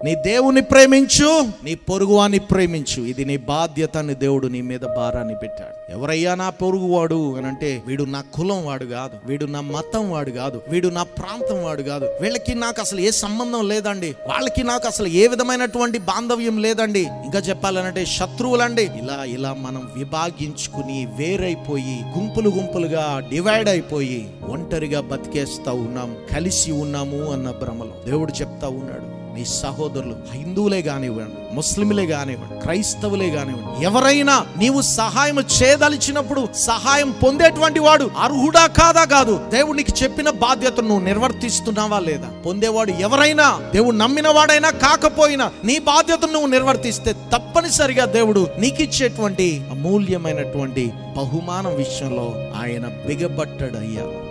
నీ దేవుని ప్రేమించు నీ పొరుగువాన్ని ప్రేమించు ఇది నీ బాధ్యత అని దేవుడు నీ మీద భారాన్ని పెట్టాడు ఎవరయ్యా నా పొరుగువాడు అని అంటే వీడు నా కులం వాడు కాదు వీడు నా మతం వాడు కాదు వీడు నా ప్రాంతం వాడు కాదు వీళ్ళకి నాకు అసలు ఏ సంబంధం లేదండి వాళ్ళకి నాకు అసలు ఏ విధమైనటువంటి బాంధవ్యం లేదండి ఇంకా చెప్పాలనంటే శత్రువులండి ఇలా ఇలా మనం విభాగించుకుని వేరైపోయి గుంపులు గుంపులుగా డివైడ్ అయిపోయి ఒంటరిగా బతికేస్తా ఉన్నాం కలిసి ఉన్నాము అన్న భ్రమలో దేవుడు చెప్తా ఉన్నాడు నీ సహోదరులు హిందువులే కానివ్వండి ముస్లింలే కానివ్వండి క్రైస్తవులే కానివ్వండి ఎవరైనా నీవు సహాయం చేయదలిచినప్పుడు సహాయం పొందేటువంటి వాడు అర్హుడా కాదా కాదు దేవుడు నీకు చెప్పిన బాధ్యతను నువ్వు నిర్వర్తిస్తున్నావా లేదా పొందేవాడు ఎవరైనా దేవుడు నమ్మిన వాడైనా కాకపోయినా నీ బాధ్యతను నువ్వు నిర్వర్తిస్తే తప్పనిసరిగా దేవుడు నీకు ఇచ్చేటువంటి అమూల్యమైనటువంటి బహుమానం విషయంలో ఆయన బిగబట్టడయ్యా